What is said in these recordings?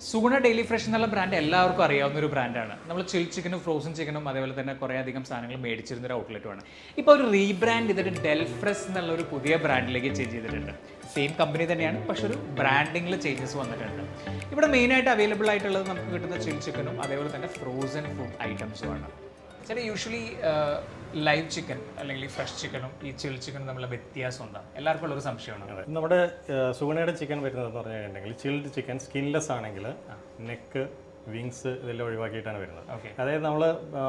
Suguna daily fresh എന്നുള്ള brand എല്ലാവർക്കും അറിയാവുന്ന ഒരു ബ്രാൻഡാണ് നമ്മൾ ചിൽ ചിക്കനും ഫ്രോസൺ ചിക്കനും അതേപോലെ തന്നെ കുറേ അധികം സാധനങ്ങൾ മേടിച്ചിരുന്ന ഒരു ഔട്ട്ലെറ്റുമാണ് ഇപ്പോൾ ഒരു റീബ്രാൻഡ് ചെയ്തിട്ട് ഡെൽഫ്രസ് എന്നുള്ള ഒരു പുതിയ ബ്രാൻഡിലേക്ക് ചേഞ്ച് ചെയ്തിട്ടുണ്ട് സെയിം കമ്പനി തന്നെയാണ് പക്ഷെ ഒരു ബ്രാൻഡിങ്ങിൽ ചേഞ്ചസ് വന്നിട്ടുണ്ട് ഇവിടെ മെയിനായിട്ട് അവൈലബിൾ ആയിട്ടുള്ളത് നമുക്ക് കിട്ടുന്ന ചിൽ ചിക്കനും അതേപോലെ തന്നെ ഫ്രോസൺ ഫുഡ് ഐറ്റംസുമാണ് ചേട്ടാ യൂഷ്വലി ലൈവ് ചിക്കൻ അല്ലെങ്കിൽ ഫ്രഷ് ചിക്കനും ഈ ചിൽ ചിക്കനും തമ്മിലുള്ള വ്യത്യാസം എന്താണ് എല്ലാവർക്കും ഉള്ള ഒരു സംശയമാണ് അതെ. നമ്മുടെ ഏഹ്, സുഗുണയുടെ ചിക്കൻ വരുന്നതെന്ന് പറഞ്ഞു കഴിഞ്ഞിട്ടുണ്ടെങ്കിൽ ചിൽഡ് ചിക്കൻ സ്കിൻലെസ് ആണെങ്കിൽ നെക്ക് വിങ്സ് ഇതെല്ലാം ഒഴിവാക്കിയിട്ടാണ് വരുന്നത് Okay. അതായത് നമ്മൾ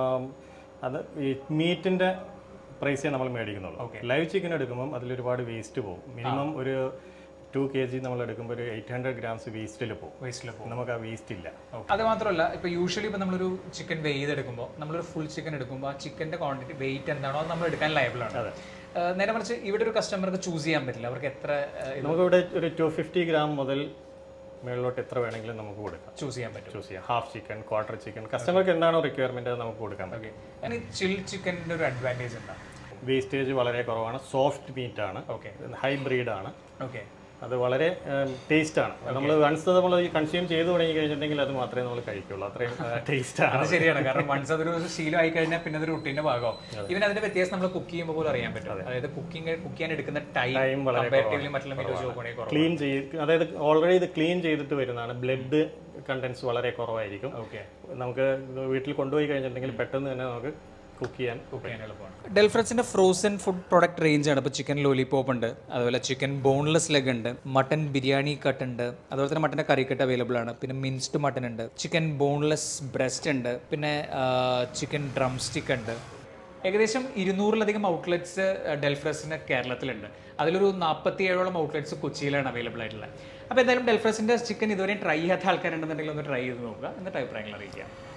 അത് ഈ മീറ്റിന്റെ പ്രൈസേ നമ്മൾ മേടിക്കുന്നുള്ളൂ ലൈവ് ചിക്കൻ എടുക്കുമ്പോൾ അതിൽ ഒരുപാട് വേസ്റ്റ് പോകും മിനിമം ഒരു ടു കെ ജി നമ്മൾ എടുക്കുമ്പോൾ ഒരു എയ്റ്റ് ഹൺഡ്രഡ് ഗ്രാംസ് വേസ്റ്റിൽ പോകും വേസ്റ്റിൽ നമുക്ക് ആ വേസ്റ്റ് ഇല്ല അത് മാത്രമല്ല ഇപ്പൊ യൂഷ്വലി ഇപ്പൊ നമ്മളൊരു ചിക്കൻ വെയ് ചെയ്തെടുക്കുമ്പോൾ നമ്മളൊരു ഫുൾ ചിക്കൻ എടുക്കുമ്പോൾ ആ ചിക്കൻ്റെ ക്വാണ്ടിറ്റി വെയിറ്റ് എന്താണോ അത് നമ്മൾ എടുക്കാൻ ലയബിളാണ് അതെ. നേരെ മറിച്ച് ഇവിടെ ഒരു കസ്റ്റമർക്ക് ചൂസ് ചെയ്യാൻ പറ്റില്ല അവർക്ക് എത്ര നമുക്കിവിടെ ഒരു ടു ഫിഫ്റ്റി ഗ്രാം മുതൽ മുകളിലോട്ട് എത്ര വേണമെങ്കിലും നമുക്ക് കൊടുക്കാം ചൂസ് ചെയ്യാൻ പറ്റും ചൂസ് ചെയ്യാം ഹാഫ് ചിക്കൻ ക്വാർട്ടർ ചിക്കൻ കസ്റ്റമർക്ക് എന്താണോ റിക്വയർമെന്റ് അത് നമുക്ക് കൊടുക്കാൻ പറ്റും ഓക്കെ അതിന് ചിൽ ചിക്കൻ്റെ ഒരു അഡ്വാൻറ്റേജ് എന്താ വേസ്റ്റേജ് വളരെ കുറവാണ് സോഫ്റ്റ് മീറ്റ് ആണ് ഓക്കെ ഹൈബ്രീഡ് ആണ് ഓക്കെ അത് വളരെ ടേസ്റ്റ് ആണ് നമ്മൾ വൺസ് നമ്മൾ കൺസ്യൂം ചെയ്ത് തുടങ്ങി കഴിഞ്ഞിട്ടുണ്ടെങ്കിൽ അത് മാത്രമേ നമ്മൾ കഴിക്കുള്ളൂ അത്രയും ടേസ്റ്റ് ആണ് അത് ശരിയാണ് കാരണം വൺസ് അതൊരു ശീലമായി കഴിഞ്ഞാൽ പിന്നെ അതൊരു റുട്ടീൻ്റെ ഭാഗമാവും ഇവൻ അതിന്റെ വ്യത്യാസം നമ്മൾ കുക്ക് ചെയ്യുമ്പോൾ പോലും അറിയാൻ പറ്റും അതായത് കുക്കിംഗ് കുക്ക് ചെയ്യാൻ എടുക്കുന്ന ടൈം Time വളരെ കമ്പാരിറ്റീവ്ലി മറ്റുള്ള മീറ്റ് വെച്ച് നോക്കുകയാണെങ്കിൽ കുറവ് ക്ലീൻ ചെയ്ത് അതായത് ഓൾറെഡി ഇത് ക്ലീൻ ചെയ്തിട്ട് വരുന്നതാണ് ബ്ലഡ് കണ്ടൻസ് വളരെ കുറവായിരിക്കും ഓക്കെ നമുക്ക് ഇത് വീട്ടിൽ കൊണ്ടുപോയി കഴിഞ്ഞിട്ടുണ്ടെങ്കിൽ പെട്ടെന്ന് തന്നെ നമുക്ക് കുക്ക് ചെയ്യാൻ കുക്ക് ചെയ്യാൻ എളുപ്പമാണ് ഡെൽഫ്രസിന്റെ ഫ്രോസൺ ഫുഡ് പ്രൊഡക്റ്റ് റേഞ്ച് ആണ് ഇപ്പോൾ ചിക്കൻ ലോലിപോപ്പ് ഉണ്ട് അതുപോലെ ചിക്കൻ ബോൺലെസ് ലെഗ് ഉണ്ട് മട്ടൻ ബിരിയാണി കട്ട് ഉണ്ട് അതുപോലെ തന്നെ മട്ടൻ്റെ കറി കട്ട് അവൈലബിൾ ആണ് പിന്നെ മിൻസ്ഡ് മട്ടൻ ഉണ്ട് ചിക്കൻ ബോൺലെസ് ബ്രസ്റ്റ് ഉണ്ട് പിന്നെ ചിക്കൻ ഡ്രം സ്റ്റിക്ക് ഉണ്ട് ഏകദേശം ഇരുന്നൂറിലധികം ഔട്ട്ലെറ്റ്സ് ഡെൽഫ്രസിന് കേരളത്തിലുണ്ട് അതിലൊരു നാൽപ്പത്തി ഏഴോളം ഔട്ട്ലെറ്റ്സ് കൊച്ചിയിലാണ് അവൈലബിൾ ആയിട്ടുള്ളത് അപ്പോൾ എന്തായാലും ഡെൽഫ്രസിൻ്റെ ചിക്കൻ ഇതുവരെയും ട്രൈ ചെയ്യാത്ത ആൾക്കാരുണ്ടെന്നുണ്ടെങ്കിൽ ഒന്ന് ട്രൈ ചെയ്ത് നോക്കുക എന്നിട്ട് അഭിപ്രായങ്ങൾ അറിയിക്കുക